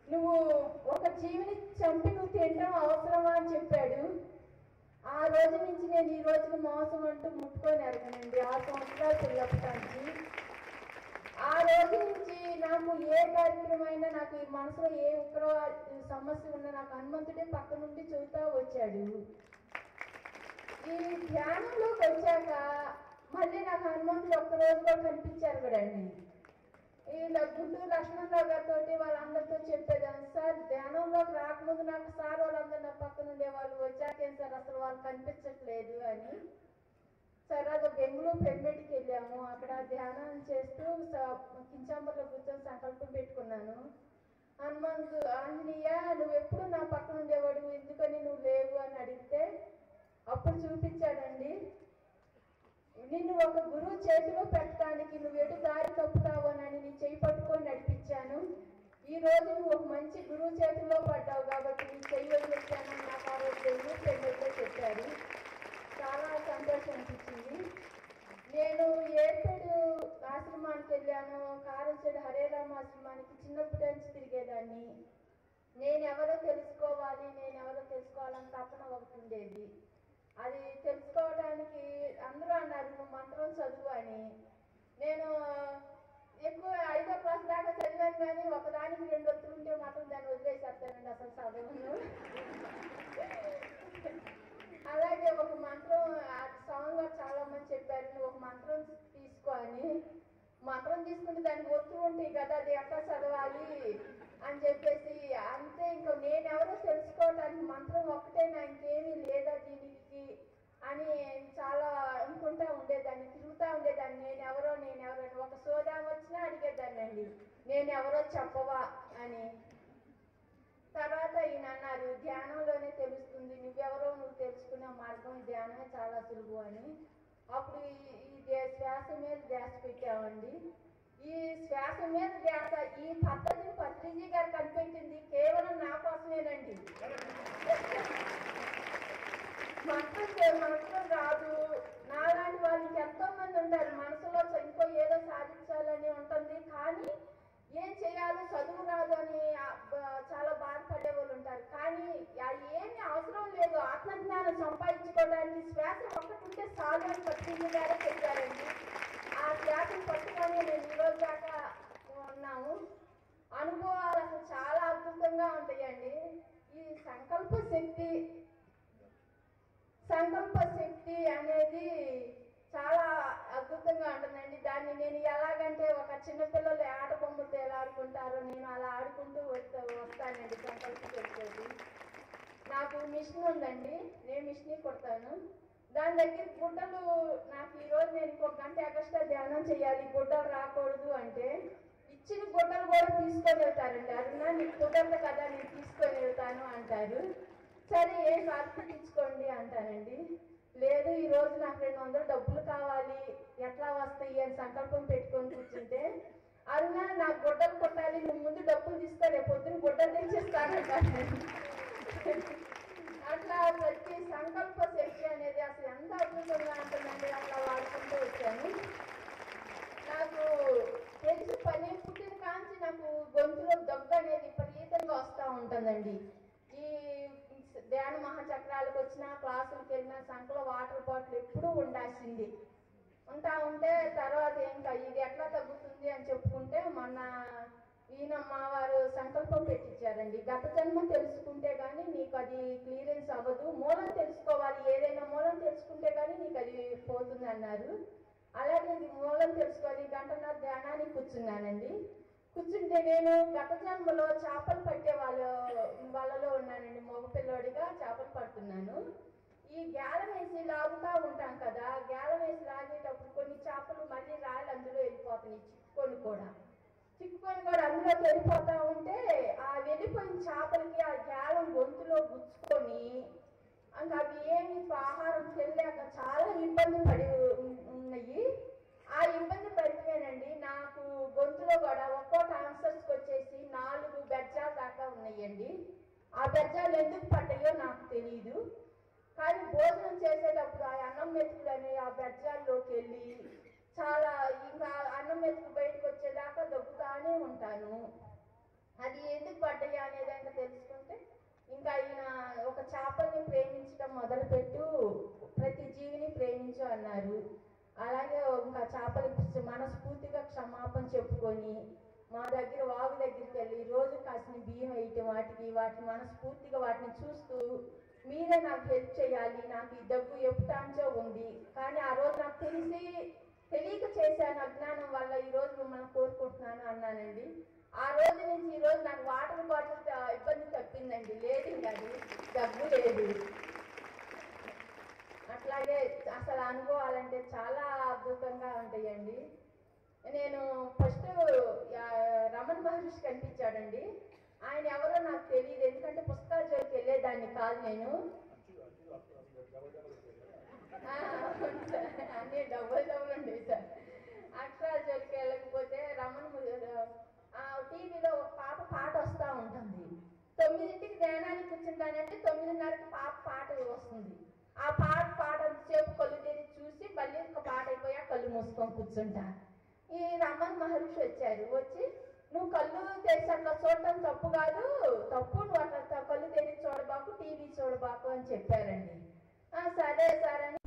నువ్వు ఒక జీవిని చంపి నువ్వు తినడం అవసరమా అని చెప్పాడు ఆ రోజు నుంచి నేను ఈ రోజుకి మోసం అంటూ ముట్టుకొని ఎరగనండి ఆ సంవత్సరాలు పిల్లప్పటి ఆ రోజు నుంచి నాకు ఏ కార్యక్రమం అయినా నాకు ఈ మనసులో ఏ ఒక్కరో సమస్య ఉన్నా నాకు హనుమంతుడే పక్క నుండి చెబుతా వచ్చాడు ఈ ధ్యానంలోకి వచ్చాక మళ్ళీ నాకు హనుమంతుడు ఒక్క రోజు కూడా కనిపించారు కూడా అండి ఈ ల- గుంటూరు లక్ష్మణరావు గారితో వాళ్ళందరితో చెప్పేదాన్ని సార్ ధ్యానంలోకి రాకముందు నాకు సార్ వాళ్ళందరూ నా పక్కన ఉండేవాళ్ళు వచ్చాకేం సార్ అసలు వాళ్ళు కనిపించట్లేదు అని సరే అది బెంగళూరు పెంబెట్టికి వెళ్ళాము అక్కడ ధ్యానం చేస్తూ స- కించాంబర్లో కూర్చొని సంకల్పం పెట్టుకున్నాను హనుమంతు ఆంజనేయ నువ్వు ఎప్పుడు నా పక్కన ఉండేవాడు ఎందుకని నువ్వు లేవు అని అడిగితే అప్పుడు చూపించాడండి నిన్ను ఒక గురువు చేతిలో పెట్టడానికి నువ్వు ఎటు దారి తప్పుతావు అని నీ చేయి పట్టుకొని నడిపించాను ఈ రోజు నువ్వు ఒక మంచి గురువు చేతిలో పడ్డావు కాబట్టి నీ చెయ్యి వదిలేశాను నాకు ఆ రోజు బెంగళూరు పెంబెట్లో చెప్పారు చాలా సంతోషం అనిపించింది నేను ఏర్పేడు ఆశ్రమానికి వెళ్ళాను కారంచేడు హరేరామ ఆశ్రమానికి చిన్నప్పటి నుంచి తిరిగేదాన్ని నేను ఎవరో తెలుసుకోవాలి నేను ఎవరో తెలుసుకోవాలని తపన ఒకటి ఉండేది అది తెలుసుకోవడానికి అందరూ అన్నారు నువ్వు మంత్రం చదువు అని నేను ఎక్కువ ఐదో క్లాస్ దాకా చదివాను కానీ ఒకదానికి రెండు ఒత్తులు ఉంటే మాత్రం దాన్ని వదిలేసేస్తానండి అసలు చదవను అలాగే ఒక మంత్రం ఆ సాంగ్ లో చాలా మంది చెప్పారు నువ్వు ఒక మంత్రం తీసుకో అని మంత్రం తీసుకుంటే దానికి ఒత్తులు ఉంటాయి కదా అది ఎట్లా చదవాలి అని చెప్పేసి అంతే ఇంకా నేను ఎవరో తెలుసుకోవటానికి మంత్రం ఒక్కటేనా ఇంకేమీ లేదా దీనికి అని చాలా అనుకుంటా ఉండేదాన్ని తిరుగుతూ ఉండేదాన్ని నేను ఎవరో నేను ఎవరో అని. ఒక సోదా వచ్చినా అడిగేదాన్ని అండి నేను ఎవరో చెప్పవా అని తర్వాత ఈయన అన్నారు ధ్యానంలోనే తెలుస్తుంది నువ్వెవరో నువ్వు తెలుసుకునే మార్గం ఈ ధ్యానమే చాలా సులువు అని అప్పుడు ఈ- ఈ దే- శ్వాస మీద ధ్యాస పెట్టామండి ఈ శ్వాస మీద ధ్యాస ఈ పద్ధతిని పత్రిజీ గారు కనిపెట్టింది కేవలం నా కోసమేనండి మంత్రం చే- మంత్రం రాదు నాలాంటి వాళ్ళకి ఎంతో మంది ఉంటారు మనసులో ఇంకో ఏదో సాధించాలని ఉంటుంది కానీ ఏం చేయాలో చదువు రాదు అని ఆ, బ- చాలా బాధపడే వాళ్ళు ఉంటారు కానీ అది ఏమీ అవసరం లేదు ఆత్మజ్ఞానం సంపాదించుకోవడానికి శ్వాస ఒక్కటి ఉంటే చాలు అని పత్రిక గారే చెప్పారండి ఆ శ్వాసను పట్టుకొని నేను ఈ రోజు దాకా ఉన్నాము అనుభవాలు అసలు చాలా అద్భుతంగా ఉంటాయండి ఈ సంకల్ప శక్తి సంకల్ప శక్తి అనేది చాలా అద్భుతంగా ఉంటుందండి దాన్ని నేను ఎలాగంటే ఒక చిన్నపిల్లలు ఆట బొమ్మలతో ఎలా ఆడుకుంటారో నేను అలా ఆడుకుంటూ వస్తా వస్తానండి సంకల్ప శక్తి నాకు మిషన్ ఉందండి నేను మిషన్ కుడతాను దాని దగ్గర గుడ్డలు నాకు ఈ రోజు నేను ఇంకొక గంట ఎక్స్ట్రా ధ్యానం చేయాలి గుడ్డలు రాకూడదు అంటే ఇచ్చిన గుడ్డలు కూడా తీసుకొని వెళ్తారండి అరుణ నీకు కుదరదు కదా నేను తీసుకొని వెళ్తాను అంటారు సరే ఏం కాదు కుట్టించుకోండి అంటానండి లేదు ఈ రోజు నాకు రెండు వందలు డబ్బులు కావాలి ఎట్లా వస్తాయి అని సంకల్పం పెట్టుకొని కూర్చుంటే అరుణ నాకు గుడ్డలు కొట్టాలి నువ్వు ముందు డబ్బులు తీసుకో రేపు పొద్దున గుడ్డలు తెచ్చిస్తానంటాను అట్లా ప్రతి సంకల్ప శక్తి అనేది అసలు ఎంత అద్భుతంగా ఉంటుందండి అట్లా వాడుకుంటూ వచ్చాను నాకు తెలిసి పని పుట్టిన కాంచి నాకు గొంతులో దగ్గు అనేది విపరీతంగా వస్తూ ఉంటుందండి ఈ ధ్యాన మహాచక్రాలకు వచ్చిన క్లాసులకు వెళ్ళిన సంకలో వాటర్ బాటిల్ ఎప్పుడూ ఉండాల్సింది ఉంటా ఉంటే తర్వాత ఇంకా ఇది ఎట్లా తగ్గుతుంది అని చెప్పుకుంటే మొన్న ఈయన మా వారు సంకల్పం పెట్టించారండి గత జన్మ తెలుసుకుంటే కానీ నీకు అది క్లియరెన్స్ అవ్వదు మూలం తెలుసుకోవాలి ఏదైనా మూలం తెలుసుకుంటే కానీ నీకు అది పోతుంది అన్నారు అలాగే ఇది మూలం తెలుసుకొని గంటన్నర ధ్యానానికి కూర్చున్నానండి కూర్చుంటే నేను గత జన్మలో చేపలు పట్టే వాళ్ళ వాళ్ళలో ఉన్నానండి మగపిల్లోడిగా చేపలు పడుతున్నాను ఈ గ్యాలం వేసి లాగుతా ఉంటాం కదా గ్యాలం వేసి లాగేటప్పుడు కొన్ని చేపలు మళ్ళీ రాళ్ళు అందులో వెళ్ళిపోతున్నాయి చిక్కుకొని కూడా చిక్కుకొని కూడా అందులోకి వెళ్ళిపోతా ఉంటే ఆ వెళ్ళిపోయిన చేపలకి ఆ గ్యాలం గొంతులో గుచ్చుకొని ఇంకా అవి ఏమి ఆహారం తెలియక చాలా ఇబ్బంది పడి ఉ- ఉన్నాయి ఆ ఇబ్బంది పడిపోయానండి నాకు గొంతులో కూడా ఒక్కొక్క ఆన్సర్స్కి వచ్చేసి నాలుగు బెజ్జాల దాకా ఉన్నాయండి ఆ బెజ్జాలు ఎందుకు పడ్డాయో నాకు తెలియదు కానీ భోజనం చేసేటప్పుడు ఆ అన్నం మెతుకులు అనే ఆ బెజ్జాల్లోకి వెళ్ళి చాలా ఇంకా అన్నం మెతుకు బయటకు వచ్చేదాకా దొక్కుతానే ఉంటాను అది ఎందుకు పడ్డాయి అనేది ఇంకా తెలుసుకుంటే ఇంకా ఆయన ఒక చేపల్ని ప్రేమించడం మొదలుపెట్టు ప్రతి జీవిని ప్రేమించు అన్నారు అలాగే ఇంకా చేపలకి మనస్ఫూర్తిగా క్షమాపణ చెప్పుకొని మా దగ్గర వాగు దగ్గరికి వెళ్ళి రోజు కాసిన బియ్యం వేయటం వాటికి వాటిని మనస్ఫూర్తిగా వాటిని చూస్తూ మీరే నాకు హెల్ప్ చేయాలి నాకు ఈ దగ్గు ఎప్పుటాంచో ఉంది కానీ ఆ రోజు నాకు తెలిసి తెలియక చేశాను అజ్ఞానం వల్ల ఈ రోజు మిమ్మల్ని కోరుకుంటున్నాను అన్నానండి ఆ రోజు నుంచి ఈ రోజు నాకు వాటర్ బాటిల్ త- ఇబ్బంది తప్పిందండి లేదు ఇంకా అది దగ్గు లేదు అట్లాగే అసలు అనుభవాలంటే చాలా అద్భుతంగా ఉంటాయండి నేను ఫస్ట్ రమణ మహర్షి కనిపించాడండి ఆయన ఎవరో నాకు తెలియదు ఎందుకంటే పుస్తకాల జోలికి వెళ్ళేదాన్ని కాదు నేను ఆ, అవును సార్. అన్నీ డబ్బులు డబ్బులు ఉండేవి సార్ అక్షరాల జోలికి వెళ్ళకపోతే రమణ టీవీలో ఒక పాప పాట వస్తూ ఉంటుంది తొమ్మిదింటికి ధ్యానానికి కూర్చుంటానంటే తొమ్మిదిన్నరకి పాప పాట వస్తుంది ఆ పాట పాడంతసేపు కళ్ళు తెరిచి చూసి మళ్ళీ ఒక పాట అయిపోయా కళ్ళు మూసుకొని కూర్చుంటా ఈ రమణ మహర్షి వచ్చారు వచ్చి నువ్వు కళ్ళు తెరిచి అట్లా చూడటం తప్పు కాదు తప్పు నువ్వు అట్లా త- కళ్ళు తెరిచి చూడబాకు టీవీ చూడబాకు అని చెప్పారండి "ఆ, సరే సార్ అని